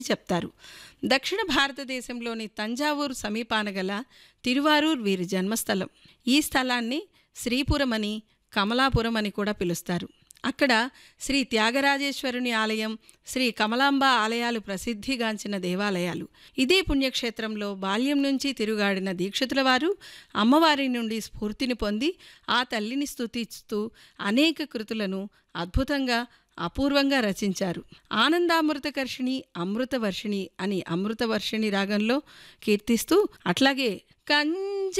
చెప్తారు దక్షిణ భారతదేశంలోని తంజావూరు సమీపాన గల తిరువారూర్ వీరి జన్మస్థలం ఈ స్థలాన్ని శ్రీపురం అని కమలాపురం అని కూడా పిలుస్తారు అక్కడ శ్రీ త్యాగరాజేశ్వరుని ఆలయం శ్రీ కమలాంబ ఆలయాలు ప్రసిద్ధిగాంచిన దేవాలయాలు ఇదే పుణ్యక్షేత్రంలో బాల్యం నుంచి తిరుగాడిన దీక్షితుల వారు అమ్మవారి నుండి స్ఫూర్తిని పొంది ఆ తల్లిని స్తుతిస్తూ అనేక కృతులను అద్భుతంగా అపూర్వంగా రచించారు ఆనందామృతకర్షిణి అమృతవర్షిణి అని అమృతవర్షిణి రాగంలో కీర్తిస్తూ అట్లాగే కంజ